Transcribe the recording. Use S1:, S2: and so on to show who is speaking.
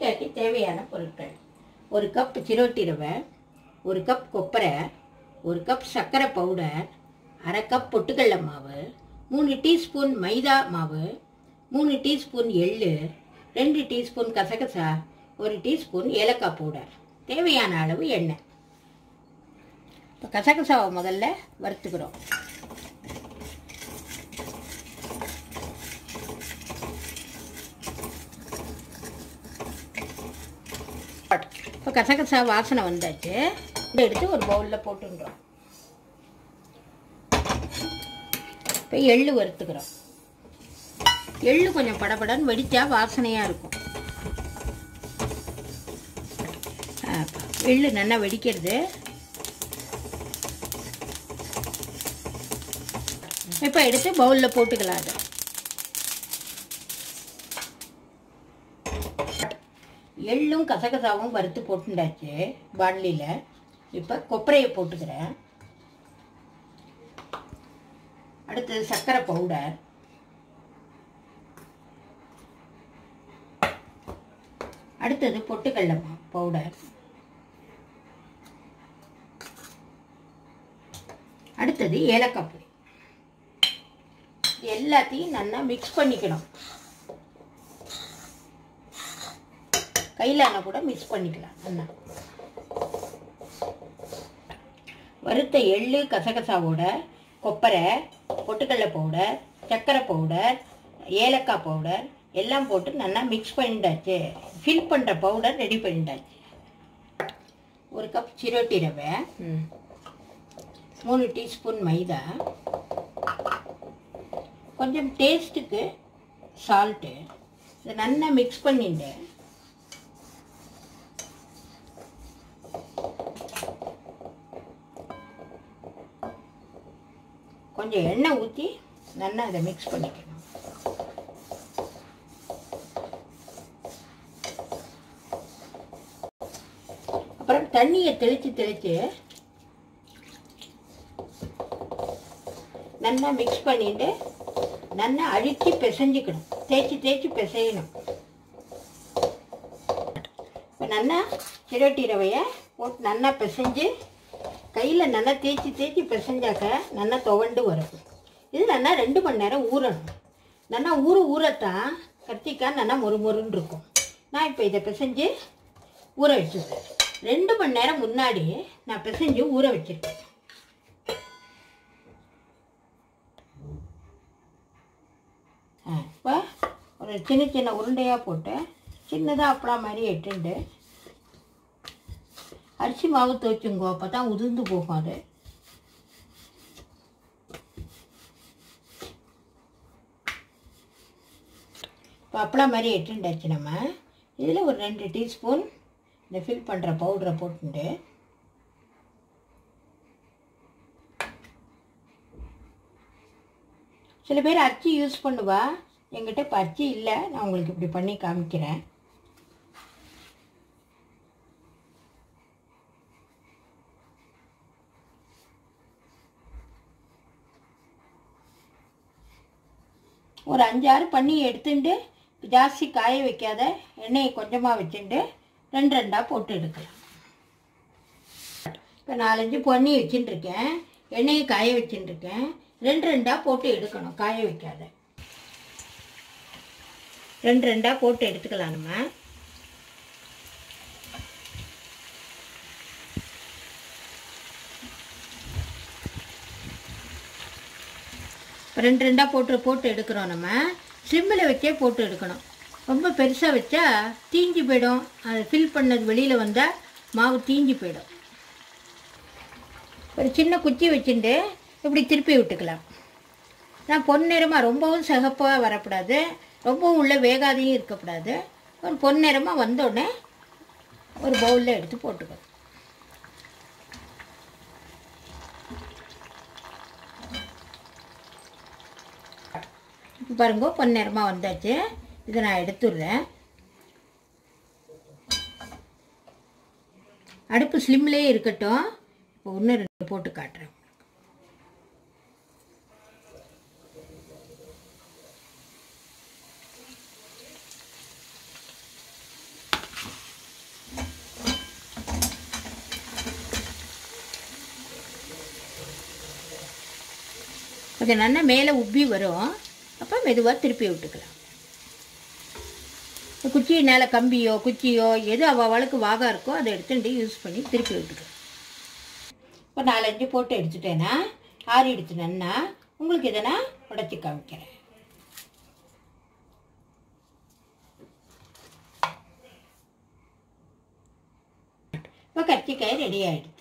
S1: சிறுதானியக்காய்க்கு தேவையான பொருட்கள் ஒரு கப் சிரோட்டி ரவை ஒரு கப் கொப்பரை ஒரு கப் சர்க்கரை பவுடர் அரை கப் பொட்டுக்கடலை மாவு மூணு டீஸ்பூன் மைதா மாவு மூணு டீஸ்பூன் எள்ளு ரெண்டு டீஸ்பூன் கசகசா ஒரு டீஸ்பூன் ஏலக்காய் பவுடர் தேவையான அளவு எண்ணெய் இப்போ கசகசாவை முதல்ல வறுத்துக்கிறோம் இப்போ கசகசா வாசனை வந்தாச்சு இதை எடுத்து ஒரு பவுலில் போட்டுன்றோம் இப்போ எள்ளு வறுத்துக்கிறோம் எள்ளு கொஞ்சம் படபடன்னு வெடித்தா வாசனையாக இருக்கும் ஆ, எள்ளு நல்லா வெடிக்கிறது இப்போ எடுத்து பவுலில் போட்டுக்கலாம் அதை எள்ளும் கசகசாவும் வறுத்து போட்டுண்டாச்சு பாட்லியில் இப்போ கொப்பரையை போட்டுக்கிறேன் அடுத்தது சர்க்கரை பவுடர் அடுத்தது பொட்டுக்கடலை மா- பவுடர் அடுத்தது ஏலக்காய் பொடி இது எல்லாத்தையும் நல்லா மிக்ஸ் பண்ணிக்கணும் கையிலான கூட மிக்ஸ் பண்ணிக்கலாம் நல்லா வறுத்த எள்ளு கசகசாவோட கொப்பரை பொட்டுக்கடலை பவுடர் சர்க்கரை பவுடர் ஏலக்காய் பவுடர் எல்லாம் போட்டு நல்லா மிக்ஸ் பண்ணிட்டாச்சு ஃபில் பண்ணுற பவுடர் ரெடி பண்ணிட்டாச்சு ஒரு கப் சிரோட்டி ரவை மூணு டீஸ்பூன் மைதா கொஞ்சம் டேஸ்ட்டுக்கு சால்ட்டு இதை நல்லா மிக்ஸ் பண்ணிட்டு கொஞ்சம் எண்ணெய் ஊற்றி நல்லா அதை மிக்ஸ் பண்ணிக்கணும் அப்புறம் தண்ணியை தெளித்து தெளித்து நல்லா மிக்ஸ் பண்ணிட்டு நல்லா அழுத்தி பிசைஞ்சிக்கணும் தேய்ச்சி தேய்ச்சி பிசையணும் இப்போ நல்லா சிரோட்டி ரவையை போட்டு நல்லா பிசைஞ்சு கையில் நல்லா தேய்ச்சி தேய்ச்சி பிசைஞ்சாக்க நல்லா துவண்டு வரும் இது நல்லா ரெண்டு மணி நேரம் ஊறணும் நல்லா ஊற ஊறத்தான் கத்திக்காய் நல்லா மொறு மொறுன்னு இருக்கும் நான் இப்போ இதை பிசைஞ்சு ஊற வச்சுருக்கேன் ரெண்டு மணி நேரம் முன்னாடி நான் பிசைஞ்சு ஊற வச்சுருக்கேன் ஆ இப்போ ஒரு சின்ன சின்ன உருண்டையாக போட்டு சின்னதாக அப்பளம் மாதிரி எட்டுண்டு அரிசி மாவு துவைச்சுங்கோ அப்போ தான் உதிர்ந்து போகும் அது இப்போ அப்பளம் மாதிரி எட்டுண்டாச்சு நம்ம இதில் ஒரு ரெண்டு டீஸ்பூன் இந்த ஃபில் பண்ணுற பவுடரை போட்டுண்டு சில பேர் அச்சு யூஸ் பண்ணுவா என்கிட்ட இப்போ அச்சு இல்லை நான் உங்களுக்கு இப்படி பண்ணி காமிக்கிறேன் ஒரு அஞ்சாறு பண்ணி எடுத்துட்டு ஜாஸ்தி காய வைக்காத எண்ணெயை கொஞ்சமாக வச்சுட்டு ரெண்டு ரெண்டாக போட்டு எடுக்கலாம் இப்போ நாலஞ்சு பண்ணி வச்சுட்டு இருக்கேன் எண்ணெயை காய வச்சுட்டு இருக்கேன் ரெண்டு ரெண்டாக போட்டு எடுக்கணும் காய வைக்காத ரெண்டு ரெண்டாக போட்டு எடுத்துக்கலாம் நம்ம ரெண்டு ரெண்டாக போட்டு போட்டு எடுக்கிறோம் நம்ம சிம்மில் வச்சே போட்டு எடுக்கணும் ரொம்ப பெருசாக வச்சா தீஞ்சு போயிடும் அது ஃபில் பண்ணது வெளியில் வந்தால் மாவு தீஞ்சு போயிடும் ஒரு சின்ன குச்சி வச்சுட்டு இப்படி திருப்பி விட்டுக்கலாம் நான் பொன்னிறமாக ரொம்பவும் சிகப்பாக வரக்கூடாது ரொம்பவும் உள்ள வேகாதையும் இருக்கக்கூடாது ஒரு பொன்னிறமாக வந்தோடனே ஒரு பவுலில் எடுத்து போட்டுக்கணும் இப்போ பாருங்க பொன்னிறமாக வந்தாச்சு இதை நான் எடுத்துடுறேன் அடுப்பு ஸ்லிம்லேயே இருக்கட்டும் இப்போ இன்னும் ரெண்டு போட்டு காட்டுறேன் கொஞ்சம் நல்லா மேலே உப்பி வரும் அப்போ மெதுவாக திருப்பி விட்டுக்கலாம் குச்சியினால் கம்பியோ குச்சியோ எது அவளுக்கு வாகா இருக்கோ அதை எடுத்துட்டு யூஸ் பண்ணி திருப்பி விட்டுக்கலாம் இப்போ நாலஞ்சு போட்டு எடுத்துட்டேன்னா ஆறி எடுத்துட்டேன்னா உங்களுக்கு இதை நான் உடச்சி காமிக்கிறேன் இப்போ கத்திக்காய் ரெடி ஆகிடுது